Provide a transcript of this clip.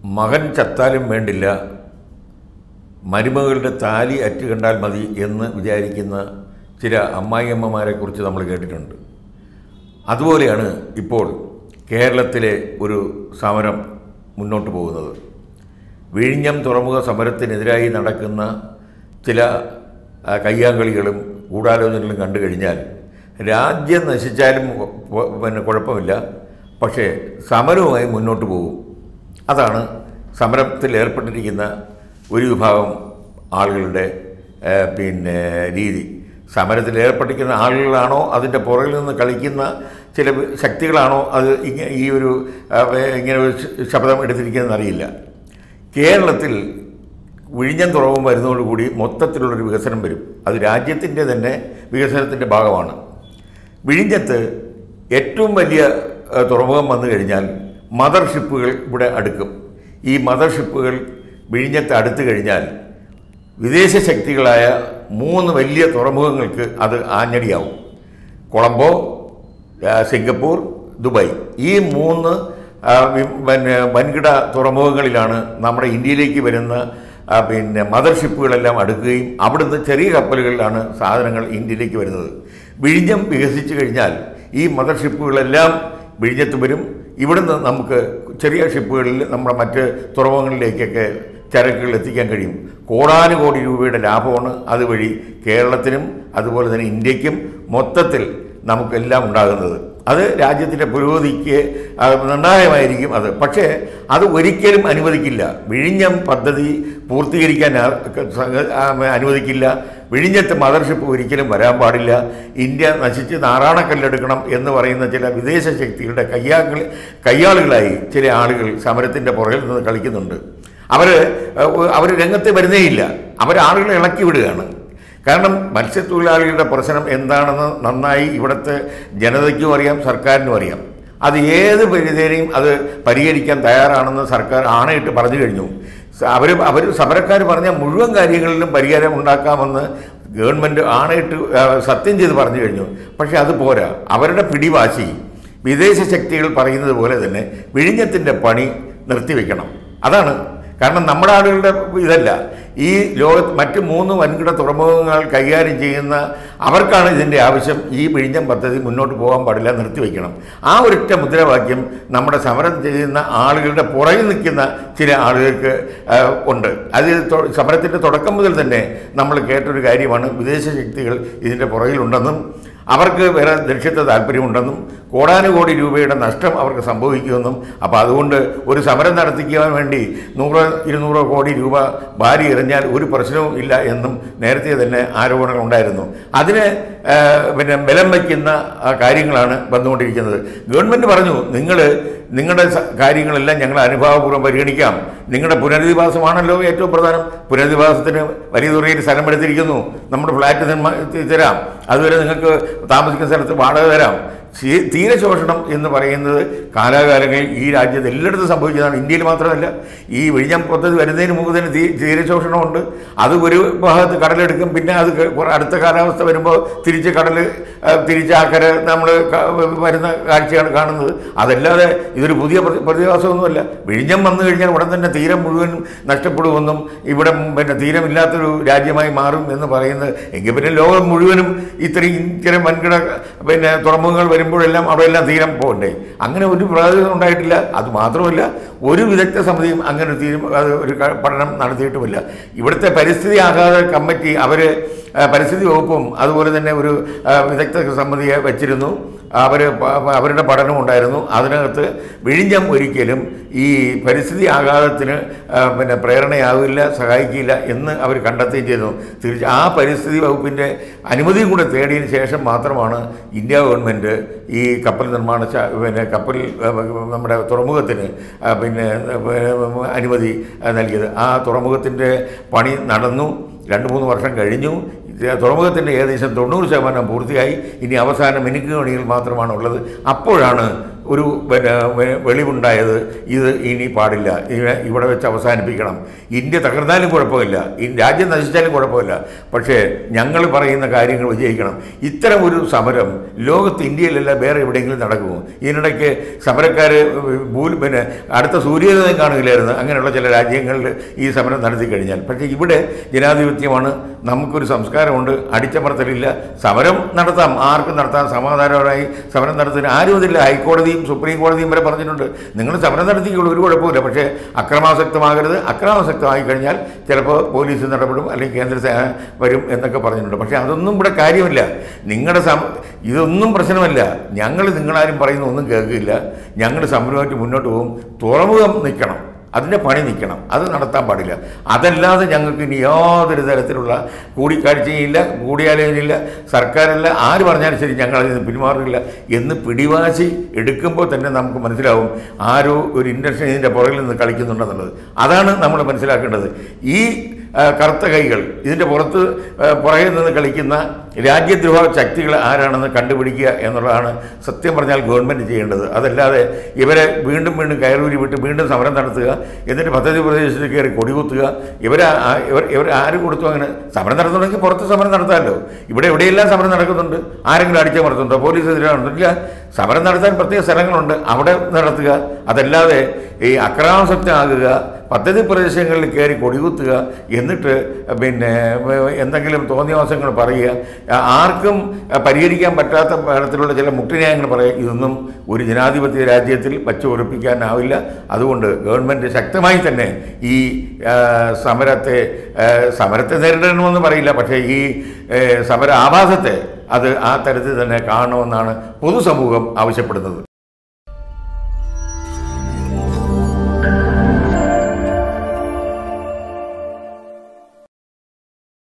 മകൻ ചത്താലും വേണ്ടില്ല മരുമകളുടെ താലി അറ്റ് കണ്ടാൽ മതി എന്ന് വിചാരിക്കുന്ന ചില അമ്മായിയമ്മമാരെക്കുറിച്ച് നമ്മൾ കേട്ടിട്ടുണ്ട് അതുപോലെയാണ് ഇപ്പോൾ കേരളത്തിലെ ഒരു സമരം മുന്നോട്ട് പോകുന്നത് വിഴിഞ്ഞം തുറമുഖ സമരത്തിനെതിരായി നടക്കുന്ന ചില ആ, കയ്യാങ്കളികളും ഗൂഢാലോചനകളും കണ്ടു കഴിഞ്ഞാൽ രാജ്യം നശിച്ചാലും വ- പിന്നെ കുഴപ്പമില്ല പക്ഷേ സമരവുമായി മുന്നോട്ട് പോകും അതാണ് സമരത്തിൽ ഏർപ്പെട്ടിരിക്കുന്ന ഒരു വിഭാഗം ആളുകളുടെ ആ, പിന്നെ രീതി സമരത്തിൽ ഏർപ്പെട്ടിരിക്കുന്ന ആളുകളാണോ അതിൻ്റെ പുറകിൽ നിന്ന് കളിക്കുന്ന ചില ശക്തികളാണോ അത് ഇങ്ങ ഈ ഒരു ആ, ഇങ്ങനെ ഒരു ശബ്ദം എടുത്തിരിക്കുന്നതെന്ന് അറിയില്ല കേരളത്തിൽ വിഴിഞ്ഞം തുറവും വരുന്നതോടുകൂടി മൊത്തത്തിലുള്ളൊരു വികസനം വരും അത് രാജ്യത്തിൻ്റെ തന്നെ വികസനത്തിൻ്റെ ഭാഗമാണ് വിഴിഞ്ഞത്ത് ഏറ്റവും വലിയ ആ, തുറമുഖം വന്നു കഴിഞ്ഞാൽ മദർ ഷിപ്പുകൾ ഇവിടെ അടുക്കും ഈ മദർ ഷിപ്പുകൾ വിഴിഞ്ഞത്ത് അടുത്തു കഴിഞ്ഞാൽ വിദേശ ശക്തികളായ മൂന്ന് വലിയ തുറമുഖങ്ങൾക്ക് അത് ആഞ്ഞടിയാവും കൊളംബോ ആ, സിംഗപ്പൂർ ദുബായ് ഈ മൂന്ന് ആ, വി- പിന്നെ വൻകിട തുറമുഖങ്ങളിലാണ് നമ്മുടെ ഇന്ത്യയിലേക്ക് വരുന്ന ആ, പിന്നെ മദർ ഷിപ്പുകളെല്ലാം അടുക്കുകയും അവിടുന്ന് ചെറിയ കപ്പലുകളിലാണ് സാധനങ്ങൾ ഇന്ത്യയിലേക്ക് വരുന്നത് വിഴിഞ്ഞം വികസിച്ചു കഴിഞ്ഞാൽ ഈ മദർ ഷിപ്പുകളെല്ലാം വിഴിഞ്ഞത്ത് വരും ഇവിടുന്ന് നമുക്ക് ചെറിയ ഷിപ്പുകളിൽ നമ്മുടെ മറ്റ് തുറമുഖങ്ങളിലേക്കൊക്കെ ചരക്കുകൾ എത്തിക്കാൻ കഴിയും കോടാനുകോടി രൂപയുടെ ലാഭമാണ് അതുവഴി കേരളത്തിനും അതുപോലെ തന്നെ ഇന്ത്യക്കും മൊത്തത്തിൽ നമുക്കെല്ലാം ഉണ്ടാകുന്നത് അത് രാജ്യത്തിൻ്റെ പുരോഗതിക്ക് ആ, നിർണായകമായിരിക്കും അത് പക്ഷേ അത് ഒരിക്കലും അനുവദിക്കില്ല വിഴിഞ്ഞം പദ്ധതി പൂർത്തീകരിക്കാൻ ആ- സ- ആ, അനുവദിക്കില്ല വിഴിഞ്ഞത്ത് മദർഷിപ്പ് ഒരിക്കലും വരാൻ പാടില്ല ഇന്ത്യ നശിച്ച് നാറാണക്കല്ലെടുക്കണം എന്ന് പറയുന്ന ചില വിദേശ ശക്തികളുടെ കയ്യാക്കളി കയ്യാളുകളായി ചില ആളുകൾ സമരത്തിൻ്റെ പുറകിൽ നിന്ന് കളിക്കുന്നുണ്ട് അവർ അവർ രംഗത്ത് വരുന്നേയില്ല അവർ ആളുകളെ ഇളക്കി വിടുകയാണ് കാരണം മത്സ്യത്തൊഴിലാളികളുടെ പ്രശ്നം എന്താണെന്ന് നന്നായി ഇവിടുത്തെ ജനതയ്ക്കും അറിയാം സർക്കാരിനും അറിയാം അത് ഏത് പരിധിയിലും അത് പരിഹരിക്കാൻ തയ്യാറാണെന്ന് സർക്കാർ ആണയിട്ട് പറഞ്ഞു കഴിഞ്ഞു അവർ അവർ സമരക്കാർ പറഞ്ഞ മുഴുവൻ കാര്യങ്ങളിലും പരിഹാരം ഉണ്ടാക്കാമെന്ന് ഗവൺമെൻറ് ആണയിട്ട് ആ, സത്യം ചെയ്ത് പറഞ്ഞു കഴിഞ്ഞു പക്ഷേ അത് പോരാ അവരുടെ പിടിവാശി വിദേശ ശക്തികൾ പറയുന്നത് പോലെ തന്നെ വിഴിഞ്ഞത്തിൻ്റെ പണി നിർത്തിവെക്കണം അതാണ് കാരണം നമ്മുടെ ആളുകളുടെ ഇതല്ല ഈ ലോകത്ത് മറ്റ് മൂന്ന് വൻകിട തുറമുഖങ്ങൾ കൈകാര്യം ചെയ്യുന്ന അവർക്കാണ് ഇതിൻ്റെ ആവശ്യം ഈ വിഴിഞ്ഞം പദ്ധതി മുന്നോട്ട് പോകാൻ പാടില്ല നിർത്തിവെക്കണം ആ ഒരൊറ്റ മുദ്രാവാക്യം നമ്മുടെ സമരം ചെയ്യുന്ന ആളുകളുടെ പുറകിൽ നിൽക്കുന്ന ചില ആളുകൾക്ക് ആ, ഉണ്ട് അത് തൊ- സമരത്തിൻ്റെ തുടക്കം മുതൽ തന്നെ നമ്മൾ കേട്ടൊരു കാര്യമാണ് വിദേശ ശക്തികൾ ഇതിൻ്റെ പുറകിലുണ്ടെന്നും അവർക്ക് വേറെ ലക്ഷ്യത്തെ താല്പര്യമുണ്ടെന്നും കോടാനുകോടി രൂപയുടെ നഷ്ടം അവർക്ക് സംഭവിക്കുമെന്നും അപ്പോൾ അതുകൊണ്ട് ഒരു സമരം നടത്തിക്കുവാൻ വേണ്ടി നൂറ് ഇരുന്നൂറ് കോടി രൂപ ഭാരി എറിഞ്ഞാൽ ഒരു പ്രശ്നവും ഇല്ല എന്നും നേരത്തെ തന്നെ ആരോപണങ്ങൾ ഉണ്ടായിരുന്നു അതിന് ആ, പിന്നെ ബലം വയ്ക്കുന്ന ആ, കാര്യങ്ങളാണ് വന്നുകൊണ്ടിരിക്കുന്നത് ഗവൺമെൻറ് പറഞ്ഞു നിങ്ങൾ നിങ്ങളുടെ സ- കാര്യങ്ങളെല്ലാം ഞങ്ങൾ അനുഭാവപൂർവ്വം പരിഗണിക്കാം നിങ്ങളുടെ പുനരധിവാസമാണല്ലോ ഏറ്റവും പ്രധാനം പുനരധിവാസത്തിന് വലിയ തുറയിൽ സ്ഥലം എടുത്തിരിക്കുന്നു നമ്മുടെ ഫ്ലാറ്റ് നിർമ്മാ- തരാം അതുവരെ നിങ്ങൾക്ക് താമസിക്കുന്ന സ്ഥലത്ത് വാടക തരാം തീ- തീരശോഷണം എന്ന് പറയുന്നത് കാലാകാലങ്ങളിൽ ഈ രാജ്യത്ത് എല്ലായിടത്തും സംഭവിച്ചതാണ് ഇന്ത്യയിൽ മാത്രമല്ല ഈ വിഴിഞ്ഞം പദ്ധതി വരുന്നതിന് മുമ്പ് തന്നെ തീ തീരശോഷണമുണ്ട് അത് ഒരു ഭാഗത്ത് കടലെടുക്കും പിന്നെ അത് ക- കുറെ അടുത്ത കാലാവസ്ഥ വരുമ്പോൾ തിരിച്ച് കടൽ ആ, തിരിച്ച് ആക്കര നമ്മൾ വരുന്ന കാഴ്ചയാണ് കാണുന്നത് അതല്ലാതെ ഇതൊരു പുതിയ പ്രതി- പ്രതിഭാസമൊന്നുമല്ല വിഴിഞ്ഞം വന്നു കഴിഞ്ഞാൽ ഉടൻ തന്നെ തീരം മുഴുവൻ നഷ്ടപ്പെടുമെന്നും ഇവിടെ പിന്നെ തീരമില്ലാത്തൊരു രാജ്യമായി മാറും എന്ന് പറയുന്നത് എങ്കിൽ പിന്നെ ലോകം മുഴുവനും ഇത്രയും ഇത്തരം വൻകിട പിന്നെ തുറമുഖങ്ങൾ വരുമ്പോഴെല്ലാം അവിടെയെല്ലാം തീരം പോകണ്ടേ അങ്ങനെ ഒരു പ്രയോജനം ഉണ്ടായിട്ടില്ല അത് മാത്രമല്ല ഒരു വിദഗ്ധ സമിതിയും അങ്ങനെ ഒരു തീരും അത് ഒരു ക- പഠനം നടത്തിയിട്ടുമില്ല ഇവിടുത്തെ പരിസ്ഥിതി ആഘാത കമ്മിറ്റി അവർ പരിസ്ഥിതി വകുപ്പും അതുപോലെ തന്നെ ഒരു ആ, വിദഗ്ധ സമിതിയെ വെച്ചിരുന്നു അവർ അവരുടെ പഠനം ഉണ്ടായിരുന്നു അതിനകത്ത് വിഴിഞ്ഞം ഒരിക്കലും ഈ പരിസ്ഥിതി ആഘാതത്തിന് ആ, പിന്നെ പ്രേരണയാവില്ല സഹായിക്കില്ല എന്ന് അവർ കണ്ടെത്തുകയും ചെയ്തു തീർച്ച ആ പരിസ്ഥിതി വകുപ്പിൻ്റെ അനുമതിയും കൂടെ തേടിയതിന് ശേഷം മാത്രമാണ് ഇന്ത്യ ഗവൺമെൻറ് ഈ കപ്പൽ നിർമ്മാണ ശാ- പിന്നെ കപ്പൽ ആ, നമ്മുടെ തുറമുഖത്തിന് ആ, പിന്നെ ആ, അനുമതി ആ, നൽകിയത് ആ തുറമുഖത്തിൻ്റെ പണി നടന്നു രണ്ട് മൂന്ന് വർഷം കഴിഞ്ഞു ഇത് തുറമുഖത്തിൻ്റെ ഏകദേശം തൊണ്ണൂറ് ശതമാനം പൂർത്തിയായി ഇനി അവസാന മിനുക്ക് പണികൾ മാത്രമാണ് ഉള്ളത് അപ്പോഴാണ് ഒരു പിന്നെ വെ- വെളിവുണ്ടായത് ഇത് ഇനി പാടില്ല ഇവ- ഇവിടെ വെച്ച് അവസാനിപ്പിക്കണം ഇന്ത്യ തകർന്നാലും കുഴപ്പമില്ല ഈ രാജ്യം നശിച്ചാലും കുഴപ്പമില്ല പക്ഷേ ഞങ്ങൾ പറയുന്ന കാര്യങ്ങൾ വിജയിക്കണം ഇത്തരം ഒരു സമരം ലോകത്ത് ഇന്ത്യയിലല്ല വേറെ എവിടെയെങ്കിലും നടക്കുമോ ഇതിനിടയ്ക്ക് സമരക്കാർ ഭൂൽ പിന്നെ അടുത്ത സൂര്യോദയം കാണുകയില്ലായിരുന്നു അങ്ങനെയുള്ള ചില രാജ്യങ്ങളിൽ ഈ സമരം നടത്തി കഴിഞ്ഞാൽ പക്ഷേ ഇവിടെ ജനാധിപത്യമാണ് നമുക്കൊരു സംസ്കാരമുണ്ട് അടിച്ചമർത്തലില്ല സമരം നടത്താം ആർക്കും നടത്താം സമാധാനപരമായി സമരം നടത്താൻ ആരും അതില്ല ഹൈക്കോടതിയും സുപ്രീം കോടതിയും വരെ പറഞ്ഞിട്ടുണ്ട് നിങ്ങൾ സമരം നടത്തിക്കുള്ളൂ ഒരു കുഴപ്പമില്ല പക്ഷേ അക്രമാസക്തമാകരുത് അക്രമാസക്തമായി കഴിഞ്ഞാൽ ചിലപ്പോൾ പോലീസ് നടപെടും അല്ലെങ്കിൽ കേന്ദ്ര സേന വരും എന്നൊക്കെ പറഞ്ഞിട്ടുണ്ട് പക്ഷേ അതൊന്നും ഇവിടെ കാര്യമില്ല നിങ്ങളുടെ സം ഇതൊന്നും പ്രശ്നമല്ല ഞങ്ങൾ നിങ്ങളാരും പറയുന്ന ഒന്നും കേൾക്കില്ല ഞങ്ങൾ സമരമായിട്ട് മുന്നോട്ട് പോകും തുറമുഖം നിൽക്കണം അതിൻ്റെ പണി നിൽക്കണം അത് നടത്താൻ പാടില്ല അതല്ലാതെ ഞങ്ങൾക്ക് ഇനി യാതൊരു തരത്തിലുള്ള കൂടിക്കാഴ്ചയില്ല കൂടിയാലോചനയില്ല സർക്കാരല്ല ആര് പറഞ്ഞാലും ശരി ഞങ്ങൾ അതിൽ നിന്ന് പിന്മാറില്ല എന്ന് പിടിവാശി എടുക്കുമ്പോൾ തന്നെ നമുക്ക് മനസ്സിലാവും ആരോ ഒരു ഇൻഡക്ഷൻ ഇതിൻ്റെ പുറകിൽ നിന്ന് കളിക്കുന്നുണ്ടെന്നുള്ളത് അതാണ് നമ്മൾ മനസ്സിലാക്കേണ്ടത് ഈ ആ, കറുത്ത കൈകൾ ഇതിൻ്റെ പുറത്ത് ആ, പുറകിൽ നിന്ന് കളിക്കുന്ന രാജ്യദ്രോഹ ശക്തികൾ ആരാണെന്ന് കണ്ടുപിടിക്കുക എന്നുള്ളതാണ് സത്യം പറഞ്ഞാൽ ഗവൺമെൻറ് ചെയ്യേണ്ടത് അതല്ലാതെ ഇവരെ വീണ്ടും വീണ്ടും കയറൂരി വിട്ട് വീണ്ടും സമരം നടത്തുക എന്നിട്ട് പദ്ധതി പ്രദേശത്ത് കയറി കൊടികുത്തുക ഇവരെ ആ- ഇവർ ഇവർ ആര് കൊടുത്തു അങ്ങനെ സമരം നടത്തണമെങ്കിൽ പുറത്ത് സമരം നടത്താമല്ലോ ഇവിടെ എവിടെയെല്ലാം സമരം നടക്കുന്നുണ്ട് ആരെങ്കിലും അടിച്ചമർത്തുന്നുണ്ടോ പോലീസ് എതിരെ നടത്തുന്നില്ല സമരം നടത്താൻ പ്രത്യേക സ്ഥലങ്ങളുണ്ട് അവിടെ നടത്തുക അതല്ലാതെ ഈ അക്രമാസക്തമാകുക പദ്ധതി പ്രദേശങ്ങളിൽ കയറി കൊടികുത്തുക എന്നിട്ട് പിന്നെ എന്തെങ്കിലും തോന്നിയവാസങ്ങൾ പറയുക ആ- ആർക്കും പരിഹരിക്കാൻ പറ്റാത്ത തരത്തിലുള്ള ചില മുട്ടുന്യായങ്ങൾ പറയുക ഇതൊന്നും ഒരു ജനാധിപത്യ രാജ്യത്തിൽ വച്ചു ഉറപ്പിക്കാനാവില്ല അതുകൊണ്ട് ഗവൺമെൻറ് ശക്തമായി തന്നെ ഈ ആ, സമരത്തെ ആ, സമരത്തെ നേരിടണമെന്ന് പറയില്ല പക്ഷേ ഈ ഏ, സമര ആഭാസത്തെ അത് ആ തരത്തിൽ തന്നെ കാണണമെന്നാണ് പൊതുസമൂഹം ആവശ്യപ്പെടുന്നത്